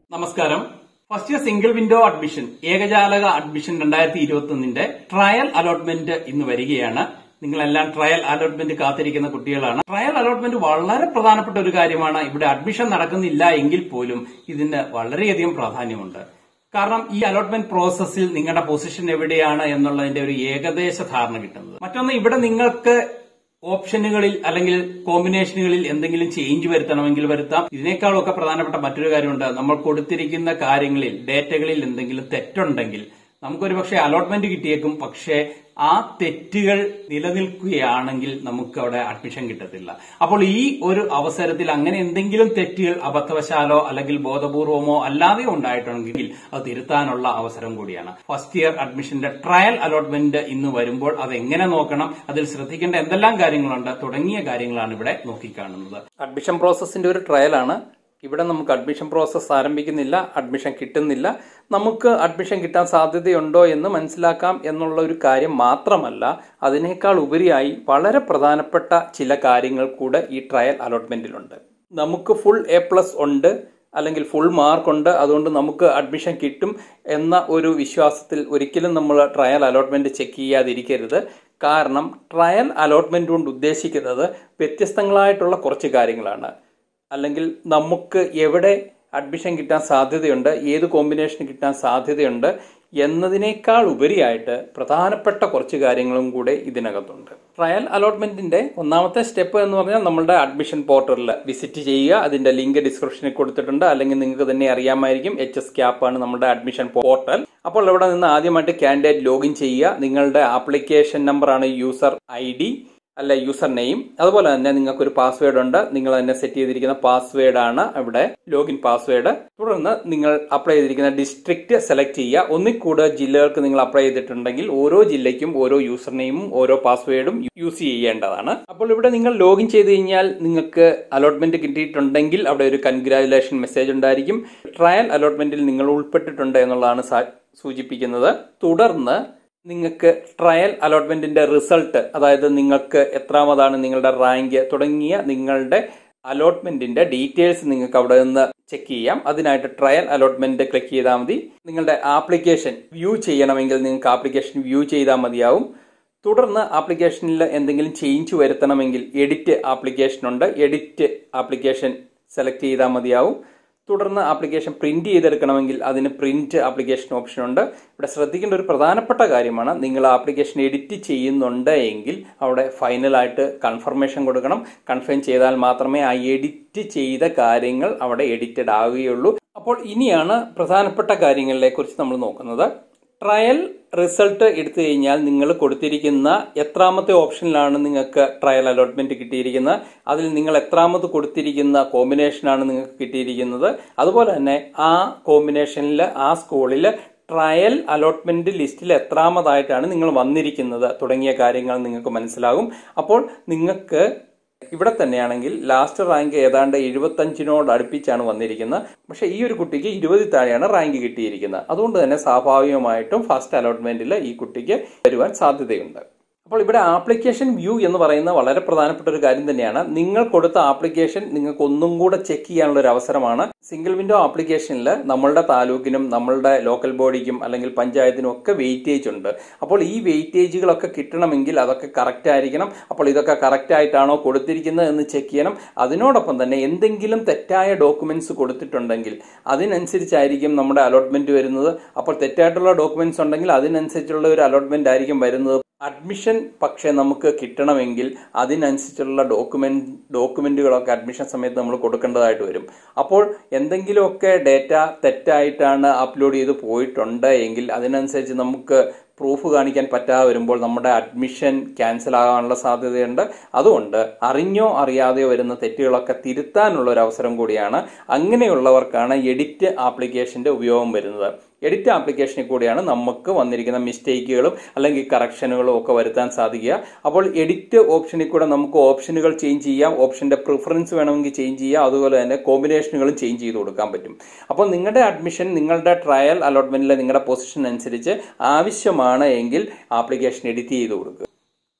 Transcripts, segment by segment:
നമസ്കാരം first year single window admission ഏകജാലക admission രണ്ടായിരത്തി ഇരുപത്തി ഒന്നിന്റെ ട്രയൽ അലോട്ട്മെന്റ് ഇന്ന് വരികയാണ് നിങ്ങളെല്ലാം ട്രയൽ അലോട്ട്മെന്റ് കാത്തിരിക്കുന്ന കുട്ടികളാണ് ട്രയൽ അലോട്ട്മെന്റ് വളരെ പ്രധാനപ്പെട്ട ഒരു കാര്യമാണ് ഇവിടെ അഡ്മിഷൻ നടക്കുന്നില്ല എങ്കിൽ പോലും ഇതിന് വളരെയധികം പ്രാധാന്യമുണ്ട് കാരണം ഈ അലോട്ട്മെന്റ് പ്രോസസ്സിൽ നിങ്ങളുടെ പൊസിഷൻ എവിടെയാണ് എന്നുള്ളതിന്റെ ഒരു ഏകദേശ ധാരണ കിട്ടുന്നത് മറ്റൊന്ന് ഇവിടെ നിങ്ങൾക്ക് ഓപ്ഷനുകളിൽ അല്ലെങ്കിൽ കോമ്പിനേഷനുകളിൽ എന്തെങ്കിലും ചേഞ്ച് വരുത്തണമെങ്കിൽ വരുത്താം ഇതിനേക്കാളൊക്കെ പ്രധാനപ്പെട്ട മറ്റൊരു കാര്യമുണ്ട് നമ്മൾ കൊടുത്തിരിക്കുന്ന കാര്യങ്ങളിൽ ഡേറ്റകളിൽ എന്തെങ്കിലും തെറ്റുണ്ടെങ്കിൽ നമുക്കൊരു പക്ഷേ അലോട്ട്മെന്റ് കിട്ടിയേക്കും പക്ഷേ ആ തെറ്റുകൾ നിലനിൽക്കുകയാണെങ്കിൽ നമുക്ക് അവിടെ അഡ്മിഷൻ കിട്ടത്തില്ല അപ്പോൾ ഈ ഒരു അവസരത്തിൽ അങ്ങനെ എന്തെങ്കിലും തെറ്റുകൾ അബദ്ധവശാലോ അല്ലെങ്കിൽ ബോധപൂർവമോ അല്ലാതെ ഉണ്ടായിട്ടുണ്ടെങ്കിൽ അത് തിരുത്താനുള്ള അവസരം കൂടിയാണ് ഫസ്റ്റ് ഇയർ അഡ്മിഷന്റെ ട്രയൽ അലോട്ട്മെന്റ് ഇന്ന് വരുമ്പോൾ അത് എങ്ങനെ നോക്കണം അതിൽ ശ്രദ്ധിക്കേണ്ട എന്തെല്ലാം കാര്യങ്ങളുണ്ട് തുടങ്ങിയ കാര്യങ്ങളാണ് ഇവിടെ നോക്കിക്കാണുന്നത് അഡ്മിഷൻ പ്രോസസ്സിന്റെ ഒരു ട്രയലാണ് ഇവിടെ നമുക്ക് അഡ്മിഷൻ പ്രോസസ്സ് ആരംഭിക്കുന്നില്ല അഡ്മിഷൻ കിട്ടുന്നില്ല നമുക്ക് അഡ്മിഷൻ കിട്ടാൻ സാധ്യതയുണ്ടോ എന്ന് മനസ്സിലാക്കാം എന്നുള്ള ഒരു കാര്യം മാത്രമല്ല അതിനേക്കാൾ ഉപരിയായി വളരെ പ്രധാനപ്പെട്ട ചില കാര്യങ്ങൾ കൂടെ ഈ ട്രയൽ അലോട്ട്മെന്റിലുണ്ട് നമുക്ക് ഫുൾ എ പ്ലസ് ഉണ്ട് അല്ലെങ്കിൽ ഫുൾ മാർക്ക് ഉണ്ട് അതുകൊണ്ട് നമുക്ക് അഡ്മിഷൻ കിട്ടും എന്ന ഒരു വിശ്വാസത്തിൽ ഒരിക്കലും നമ്മൾ ട്രയൽ അലോട്ട്മെന്റ് ചെക്ക് ചെയ്യാതിരിക്കരുത് കാരണം ട്രയൽ അലോട്ട്മെന്റ് കൊണ്ട് ഉദ്ദേശിക്കുന്നത് വ്യത്യസ്തങ്ങളായിട്ടുള്ള കുറച്ച് കാര്യങ്ങളാണ് അല്ലെങ്കിൽ നമുക്ക് എവിടെ അഡ്മിഷൻ കിട്ടാൻ സാധ്യതയുണ്ട് ഏത് കോമ്പിനേഷൻ കിട്ടാൻ സാധ്യതയുണ്ട് എന്നതിനേക്കാൾ ഉപരിയായിട്ട് പ്രധാനപ്പെട്ട കുറച്ച് കാര്യങ്ങളും കൂടെ ഇതിനകത്തുണ്ട് ട്രയൽ അലോട്ട്മെന്റിന്റെ ഒന്നാമത്തെ സ്റ്റെപ്പ് എന്ന് പറഞ്ഞാൽ നമ്മളുടെ അഡ്മിഷൻ പോർട്ടലിൽ വിസിറ്റ് ചെയ്യുക അതിന്റെ ലിങ്ക് ഡിസ്ക്രിപ്ഷനിൽ കൊടുത്തിട്ടുണ്ട് അല്ലെങ്കിൽ നിങ്ങൾക്ക് തന്നെ അറിയാമായിരിക്കും എച്ച് എസ് ക്യാപ്പ് ആണ് നമ്മുടെ അഡ്മിഷൻ പോർട്ടൽ അപ്പോൾ ഇവിടെ നിന്ന് ആദ്യമായിട്ട് കാൻഡിഡേറ്റ് ലോഗിൻ ചെയ്യുക നിങ്ങളുടെ ആപ്ലിക്കേഷൻ നമ്പർ ആണ് യൂസർ ഐ ഡി അല്ല യൂസർ നെയിം അതുപോലെ തന്നെ നിങ്ങൾക്ക് ഒരു പാസ്വേഡ് ഉണ്ട് നിങ്ങൾ തന്നെ സെറ്റ് ചെയ്തിരിക്കുന്ന പാസ്വേഡ് ആണ് ഇവിടെ ലോഗിൻ പാസ്വേഡ് തുടർന്ന് നിങ്ങൾ അപ്ലൈ ചെയ്തിരിക്കുന്ന ഡിസ്ട്രിക്റ്റ് സെലക്ട് ചെയ്യുക ഒന്നിൽ കൂടുതൽ ജില്ലകൾക്ക് നിങ്ങൾ അപ്ലൈ ചെയ്തിട്ടുണ്ടെങ്കിൽ ഓരോ ജില്ലയ്ക്കും ഓരോ യൂസർ നെയിമും ഓരോ പാസ്വേഡും യൂസ് ചെയ്യേണ്ടതാണ് അപ്പോൾ ഇവിടെ നിങ്ങൾ ലോഗിൻ ചെയ്ത് കഴിഞ്ഞാൽ നിങ്ങൾക്ക് അലോട്ട്മെന്റ് കിട്ടിയിട്ടുണ്ടെങ്കിൽ അവിടെ ഒരു കൺഗ്രാജുലേഷൻ മെസ്സേജ് ഉണ്ടായിരിക്കും ട്രയൽ അലോട്ട്മെന്റിൽ നിങ്ങൾ ഉൾപ്പെട്ടിട്ടുണ്ട് എന്നുള്ളതാണ് സൂചിപ്പിക്കുന്നത് തുടർന്ന് നിങ്ങൾക്ക് ട്രയൽ അലോട്ട്മെന്റിന്റെ റിസൾട്ട് അതായത് നിങ്ങൾക്ക് എത്രാമതാണ് നിങ്ങളുടെ റാങ്ക് തുടങ്ങിയ നിങ്ങളുടെ അലോട്ട്മെന്റിന്റെ ഡീറ്റെയിൽസ് നിങ്ങൾക്ക് അവിടെ നിന്ന് ചെക്ക് ചെയ്യാം അതിനായിട്ട് ട്രയൽ അലോട്ട്മെന്റ് ക്ലിക്ക് ചെയ്താൽ മതി നിങ്ങളുടെ ആപ്ലിക്കേഷൻ വ്യൂ ചെയ്യണമെങ്കിൽ നിങ്ങൾക്ക് ആപ്ലിക്കേഷൻ വ്യൂ ചെയ്താൽ മതിയാവും തുടർന്ന് ആപ്ലിക്കേഷനിൽ എന്തെങ്കിലും ചേഞ്ച് വരുത്തണമെങ്കിൽ എഡിറ്റ് ആപ്ലിക്കേഷൻ ഉണ്ട് എഡിറ്റ് ആപ്ലിക്കേഷൻ സെലക്ട് ചെയ്താൽ മതിയാവും തുടർന്ന് ആപ്ലിക്കേഷൻ പ്രിന്റ് ചെയ്തെടുക്കണമെങ്കിൽ അതിന് പ്രിന്റ് ആപ്ലിക്കേഷൻ ഓപ്ഷൻ ഉണ്ട് ഇവിടെ ശ്രദ്ധിക്കേണ്ട ഒരു പ്രധാനപ്പെട്ട കാര്യമാണ് നിങ്ങൾ ആപ്ലിക്കേഷൻ എഡിറ്റ് ചെയ്യുന്നുണ്ട് എങ്കിൽ അവിടെ ഫൈനലായിട്ട് കൺഫർമേഷൻ കൊടുക്കണം കൺഫേം ചെയ്താൽ മാത്രമേ ആ എഡിറ്റ് ചെയ്ത കാര്യങ്ങൾ അവിടെ എഡിറ്റഡ് ആവുകയുള്ളൂ അപ്പോൾ ഇനിയാണ് പ്രധാനപ്പെട്ട കാര്യങ്ങളെ കുറിച്ച് നമ്മൾ നോക്കുന്നത് ട്രയൽ റിസൾട്ട് എടുത്തു കഴിഞ്ഞാൽ നിങ്ങൾ കൊടുത്തിരിക്കുന്ന എത്രാമത്തെ ഓപ്ഷനിലാണ് നിങ്ങൾക്ക് ട്രയൽ അലോട്ട്മെന്റ് കിട്ടിയിരിക്കുന്നത് അതിൽ നിങ്ങൾ എത്രാമത് കൊടുത്തിരിക്കുന്ന കോമ്പിനേഷനാണ് നിങ്ങൾക്ക് കിട്ടിയിരിക്കുന്നത് അതുപോലെ തന്നെ ആ കോമ്പിനേഷനിൽ ആ സ്കൂളിൽ ട്രയൽ അലോട്ട്മെന്റ് ലിസ്റ്റിൽ എത്രാമതായിട്ടാണ് നിങ്ങൾ വന്നിരിക്കുന്നത് തുടങ്ങിയ കാര്യങ്ങൾ നിങ്ങൾക്ക് മനസ്സിലാകും അപ്പോൾ നിങ്ങൾക്ക് ഇവിടെ തന്നെയാണെങ്കിൽ ലാസ്റ്റ് റാങ്ക് ഏതാണ്ട് എഴുപത്തഞ്ചിനോട് അടുപ്പിച്ചാണ് വന്നിരിക്കുന്നത് പക്ഷെ ഈ ഒരു കുട്ടിക്ക് ഇരുപതിൽ താഴെയാണ് റാങ്ക് കിട്ടിയിരിക്കുന്നത് അതുകൊണ്ട് തന്നെ സ്വാഭാവികമായിട്ടും ഫസ്റ്റ് അലോട്ട്മെന്റിൽ ഈ കുട്ടിക്ക് വരുവാൻ സാധ്യതയുണ്ട് അപ്പോൾ ഇവിടെ ആപ്ലിക്കേഷൻ വ്യൂ എന്ന് പറയുന്ന വളരെ പ്രധാനപ്പെട്ട ഒരു കാര്യം തന്നെയാണ് നിങ്ങൾ കൊടുത്ത ആപ്ലിക്കേഷൻ നിങ്ങൾക്ക് ഒന്നും കൂടെ ചെക്ക് ചെയ്യാനുള്ള ഒരു അവസരമാണ് സിംഗിൾ വിൻഡോ ആപ്ലിക്കേഷനിൽ നമ്മളുടെ താലൂക്കിനും നമ്മളുടെ ലോക്കൽ ബോഡിക്കും അല്ലെങ്കിൽ പഞ്ചായത്തിനും ഒക്കെ വെയിറ്റേജ് ഉണ്ട് അപ്പോൾ ഈ വെയിറ്റേജുകളൊക്കെ കിട്ടണമെങ്കിൽ അതൊക്കെ കറക്റ്റ് ആയിരിക്കണം അപ്പോൾ ഇതൊക്കെ കറക്റ്റ് ആയിട്ടാണോ കൊടുത്തിരിക്കുന്നത് എന്ന് ചെക്ക് ചെയ്യണം അതിനോടൊപ്പം തന്നെ എന്തെങ്കിലും തെറ്റായ ഡോക്യുമെന്റ്സ് കൊടുത്തിട്ടുണ്ടെങ്കിൽ അതിനനുസരിച്ചായിരിക്കും നമ്മുടെ അലോട്ട്മെന്റ് വരുന്നത് അപ്പോൾ തെറ്റായിട്ടുള്ള ഡോക്യുമെന്റ്സ് ഉണ്ടെങ്കിൽ അതിനനുസരിച്ചുള്ള ഒരു അലോട്ട്മെന്റ് ആയിരിക്കും വരുന്നത് അഡ്മിഷൻ പക്ഷേ നമുക്ക് കിട്ടണമെങ്കിൽ അതിനനുസരിച്ചുള്ള ഡോക്യുമെന്റ് ഡോക്യുമെന്റുകളൊക്കെ അഡ്മിഷൻ സമയത്ത് നമ്മൾ കൊടുക്കേണ്ടതായിട്ട് വരും അപ്പോൾ എന്തെങ്കിലുമൊക്കെ ഡേറ്റ തെറ്റായിട്ടാണ് അപ്ലോഡ് ചെയ്ത് പോയിട്ടുണ്ട് എങ്കിൽ അതിനനുസരിച്ച് നമുക്ക് പ്രൂഫ് കാണിക്കാൻ പറ്റാതെ വരുമ്പോൾ നമ്മുടെ അഡ്മിഷൻ ക്യാൻസൽ ആകാനുള്ള സാധ്യതയുണ്ട് അതുകൊണ്ട് അറിഞ്ഞോ അറിയാതെയോ വരുന്ന തെറ്റുകളൊക്കെ തിരുത്താനുള്ള ഒരു അവസരം കൂടിയാണ് അങ്ങനെയുള്ളവർക്കാണ് എഡിറ്റ് ആപ്ലിക്കേഷന്റെ ഉപയോഗം വരുന്നത് എഡിറ്റ് ആപ്ലിക്കേഷനിൽ കൂടിയാണ് നമുക്ക് വന്നിരിക്കുന്ന മിസ്റ്റേക്കുകളും അല്ലെങ്കിൽ കറക്ഷനുകളും ഒക്കെ വരുത്താൻ സാധിക്കുക അപ്പോൾ എഡിറ്റ് ഓപ്ഷനിൽ കൂടെ നമുക്ക് ഓപ്ഷനുകൾ ചേഞ്ച് ചെയ്യാം ഓപ്ഷന്റെ പ്രിഫറൻസ് വേണമെങ്കിൽ ചേഞ്ച് ചെയ്യാം അതുപോലെ തന്നെ കോമ്പിനേഷനുകളും ചേഞ്ച് ചെയ്ത് കൊടുക്കാൻ പറ്റും അപ്പോൾ നിങ്ങളുടെ അഡ്മിഷൻ നിങ്ങളുടെ ട്രയൽ അലോട്ട്മെന്റിലെ നിങ്ങളുടെ പൊസിഷൻ അനുസരിച്ച് ആവശ്യമാണ് എങ്കിൽ ആപ്ലിക്കേഷൻ എഡിറ്റ് ചെയ്ത് കൊടുക്കുക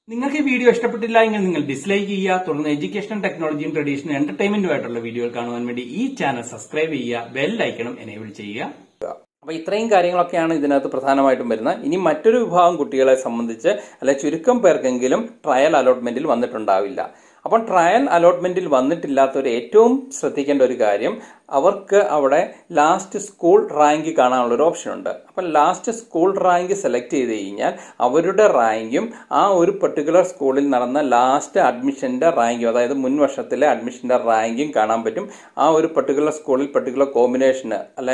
നിങ്ങൾക്ക് ഈ വീഡിയോ ഇഷ്ടപ്പെട്ടില്ല എങ്കിൽ നിങ്ങൾ ഡിസ്ലൈക്ക് ചെയ്യുക തുടർന്ന് എഡ്യൂക്കേഷൻ ടെക്നോളജിയും ട്രഡീഷണൽ എന്റർടൈൻമെന്റുമായിട്ടുള്ള വീഡിയോകൾ കാണുവാൻ വേണ്ടി ഈ ചാനൽ സബ്സ്ക്രൈബ് ചെയ്യുക ബെൽ ഐക്കണും എനേബിൾ ചെയ്യുക അപ്പൊ ഇത്രയും കാര്യങ്ങളൊക്കെയാണ് ഇതിനകത്ത് പ്രധാനമായിട്ടും വരുന്നത് ഇനി മറ്റൊരു വിഭാഗം കുട്ടികളെ സംബന്ധിച്ച് അല്ലെ ചുരുക്കം പേർക്കെങ്കിലും ട്രയൽ അലോട്ട്മെന്റിൽ വന്നിട്ടുണ്ടാവില്ല അപ്പം ട്രയൽ അലോട്ട്മെന്റിൽ വന്നിട്ടില്ലാത്തവർ ഏറ്റവും ശ്രദ്ധിക്കേണ്ട ഒരു കാര്യം അവർക്ക് അവിടെ ലാസ്റ്റ് സ്കൂൾ റാങ്ക് കാണാനുള്ള ഒരു ഓപ്ഷൻ ഉണ്ട് അപ്പം ലാസ്റ്റ് സ്കൂൾ റാങ്ക് സെലക്ട് ചെയ്ത് കഴിഞ്ഞാൽ അവരുടെ റാങ്കും ആ ഒരു പെർട്ടിക്കുലർ സ്കൂളിൽ നടന്ന ലാസ്റ്റ് അഡ്മിഷന്റെ റാങ്കും അതായത് മുൻ വർഷത്തിലെ അഡ്മിഷന്റെ റാങ്കും കാണാൻ പറ്റും ആ ഒരു പെർട്ടിക്കുലർ സ്കൂളിൽ പെർട്ടിക്കുലർ കോമ്പിനേഷന് അല്ലെ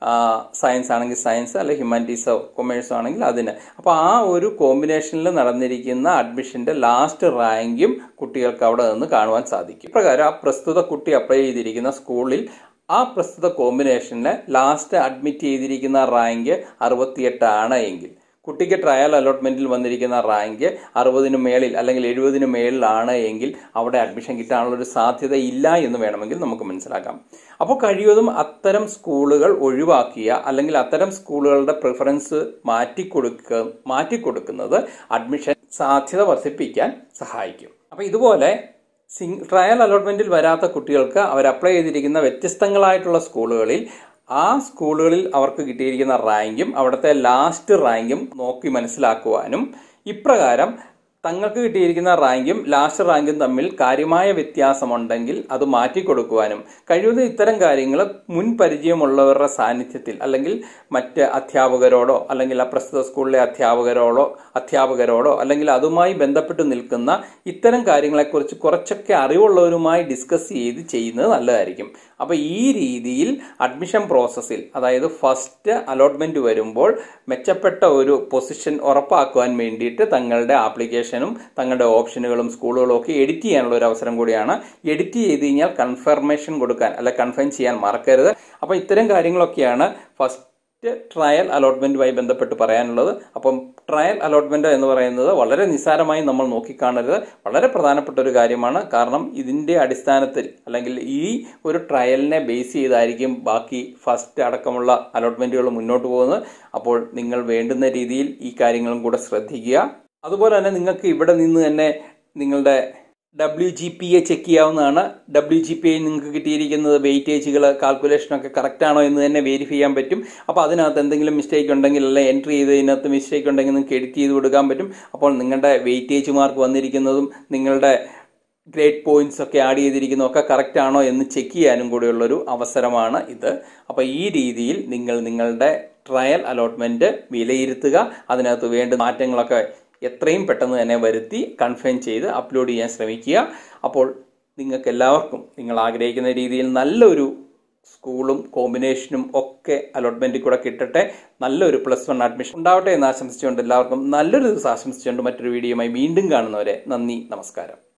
സയൻസ് ആണെങ്കിൽ സയൻസ് അല്ലെ ഹ്യൂമാനിറ്റീസോ കൊമേഴ്സോ ആണെങ്കിൽ അതിന് അപ്പോൾ ആ ഒരു കോമ്പിനേഷനിൽ നടന്നിരിക്കുന്ന അഡ്മിഷന്റെ ലാസ്റ്റ് റാങ്കും കുട്ടികൾക്ക് അവിടെ നിന്ന് കാണുവാൻ സാധിക്കും ഇപ്രകാരം ആ പ്രസ്തുത കുട്ടി അപ്ലൈ ചെയ്തിരിക്കുന്ന സ്കൂളിൽ ആ പ്രസ്തുത കോമ്പിനേഷനിൽ ലാസ്റ്റ് അഡ്മിറ്റ് ചെയ്തിരിക്കുന്ന റാങ്ക് അറുപത്തിയെട്ട് ആണ് എങ്കിൽ കുട്ടിക്ക് ട്രയൽ അലോട്ട്മെന്റിൽ വന്നിരിക്കുന്ന റാങ്ക് അറുപതിനു മേളിൽ അല്ലെങ്കിൽ എഴുപതിനു മേളിലാണ് എങ്കിൽ അവിടെ അഡ്മിഷൻ കിട്ടാനുള്ള ഒരു സാധ്യത ഇല്ല എന്ന് വേണമെങ്കിൽ നമുക്ക് മനസ്സിലാക്കാം അപ്പോൾ കഴിവതും അത്തരം സ്കൂളുകൾ ഒഴിവാക്കിയ അല്ലെങ്കിൽ അത്തരം സ്കൂളുകളുടെ പ്രിഫറൻസ് മാറ്റിക്കൊടുക്ക മാറ്റിക്കൊടുക്കുന്നത് അഡ്മിഷൻ സാധ്യത വർദ്ധിപ്പിക്കാൻ സഹായിക്കും അപ്പോൾ ഇതുപോലെ സിംഗ് ട്രയൽ അലോട്ട്മെന്റിൽ വരാത്ത കുട്ടികൾക്ക് അവർ അപ്ലൈ ചെയ്തിരിക്കുന്ന വ്യത്യസ്തങ്ങളായിട്ടുള്ള സ്കൂളുകളിൽ ആ സ്കൂളുകളിൽ അവർക്ക് കിട്ടിയിരിക്കുന്ന റാങ്കും അവിടുത്തെ ലാസ്റ്റ് റാങ്കും നോക്കി മനസ്സിലാക്കുവാനും ഇപ്രകാരം തങ്ങൾക്ക് കിട്ടിയിരിക്കുന്ന റാങ്കും ലാസ്റ്റ് റാങ്കും തമ്മിൽ കാര്യമായ വ്യത്യാസമുണ്ടെങ്കിൽ അത് മാറ്റിക്കൊടുക്കുവാനും കഴിവതും ഇത്തരം കാര്യങ്ങൾ മുൻ പരിചയമുള്ളവരുടെ സാന്നിധ്യത്തിൽ അല്ലെങ്കിൽ മറ്റ് അധ്യാപകരോടോ അല്ലെങ്കിൽ ആ പ്രസ്തുത സ്കൂളിലെ അധ്യാപകരോടോ അധ്യാപകരോടോ അല്ലെങ്കിൽ അതുമായി ബന്ധപ്പെട്ട് നിൽക്കുന്ന ഇത്തരം കാര്യങ്ങളെക്കുറിച്ച് കുറച്ചൊക്കെ അറിവുള്ളവരുമായി ഡിസ്കസ് ചെയ്ത് ചെയ്യുന്നത് നല്ലതായിരിക്കും അപ്പോൾ ഈ രീതിയിൽ അഡ്മിഷൻ പ്രോസസ്സിൽ അതായത് ഫസ്റ്റ് അലോട്ട്മെന്റ് വരുമ്പോൾ മെച്ചപ്പെട്ട ഒരു പൊസിഷൻ ഉറപ്പാക്കുവാൻ വേണ്ടിയിട്ട് തങ്ങളുടെ ആപ്ലിക്കേഷനും തങ്ങളുടെ ഓപ്ഷനുകളും സ്കൂളുകളും ഒക്കെ എഡിറ്റ് ചെയ്യാനുള്ള ഒരു അവസരം കൂടിയാണ് എഡിറ്റ് ചെയ്ത് കഴിഞ്ഞാൽ കൺഫർമേഷൻ കൊടുക്കാൻ അല്ലെ കൺഫേം ചെയ്യാൻ മറക്കരുത് അപ്പോൾ ഇത്തരം കാര്യങ്ങളൊക്കെയാണ് ഫസ്റ്റ് ട്രയൽ അലോട്ട്മെന്റുമായി ബന്ധപ്പെട്ട് പറയാനുള്ളത് അപ്പം ട്രയൽ അലോട്ട്മെന്റ് എന്ന് പറയുന്നത് വളരെ നിസ്സാരമായി നമ്മൾ നോക്കിക്കാണരുത് വളരെ പ്രധാനപ്പെട്ട ഒരു കാര്യമാണ് കാരണം ഇതിന്റെ അടിസ്ഥാനത്തിൽ അല്ലെങ്കിൽ ഈ ഒരു ട്രയലിനെ ബേസ് ചെയ്തായിരിക്കും ബാക്കി ഫസ്റ്റ് അടക്കമുള്ള അലോട്ട്മെന്റുകൾ മുന്നോട്ട് പോകുന്നത് അപ്പോൾ നിങ്ങൾ വേണ്ടുന്ന രീതിയിൽ ഈ കാര്യങ്ങളും കൂടെ ശ്രദ്ധിക്കുക അതുപോലെ തന്നെ നിങ്ങൾക്ക് ഇവിടെ നിന്ന് തന്നെ നിങ്ങളുടെ W G P A check ചെയ്യാവുന്നതാണ് ഡബ്ല്യു ജി പി ഐ നിങ്ങൾക്ക് കിട്ടിയിരിക്കുന്നത് വെയിറ്റേജുകൾ കാൽക്കുലേഷനൊക്കെ കറക്റ്റ് ആണോ എന്ന് തന്നെ വെരിഫൈ ചെയ്യാൻ പറ്റും അപ്പോൾ അതിനകത്ത് എന്തെങ്കിലും മിസ്റ്റേക്ക് ഉണ്ടെങ്കിൽ അല്ലെ എൻട്രി ചെയ്തതിനകത്ത് മിസ്റ്റേക്ക് ഉണ്ടെങ്കിൽ നിങ്ങൾക്ക് എഡിറ്റ് ചെയ്ത് കൊടുക്കാൻ പറ്റും അപ്പോൾ നിങ്ങളുടെ വെയിറ്റേജ് മാർക്ക് വന്നിരിക്കുന്നതും നിങ്ങളുടെ ഗ്രേഡ് പോയിന്റ്സ് ഒക്കെ ആഡ് ചെയ്തിരിക്കുന്നതും ഒക്കെ കറക്റ്റ് ആണോ എന്ന് ചെക്ക് ചെയ്യാനും കൂടിയുള്ളൊരു അവസരമാണ് ഇത് അപ്പോൾ ഈ രീതിയിൽ നിങ്ങൾ നിങ്ങളുടെ ട്രയൽ അലോട്ട്മെന്റ് വിലയിരുത്തുക അതിനകത്ത് വേണ്ട മാറ്റങ്ങളൊക്കെ എത്രയും പെട്ടെന്ന് തന്നെ വരുത്തി കൺഫേം ചെയ്ത് അപ്ലോഡ് ചെയ്യാൻ ശ്രമിക്കുക അപ്പോൾ നിങ്ങൾക്ക് എല്ലാവർക്കും നിങ്ങൾ ആഗ്രഹിക്കുന്ന രീതിയിൽ നല്ലൊരു സ്കൂളും കോമ്പിനേഷനും ഒക്കെ അലോട്ട്മെന്റിൽ കൂടെ കിട്ടട്ടെ നല്ലൊരു പ്ലസ് വൺ അഡ്മിഷൻ ഉണ്ടാവട്ടെ എന്ന് ആശംസിച്ചുകൊണ്ട് എല്ലാവർക്കും നല്ലൊരു ദിവസം ആശംസിച്ചുകൊണ്ട് മറ്റൊരു വീഡിയോയുമായി വീണ്ടും കാണുന്നവരെ നന്ദി നമസ്കാരം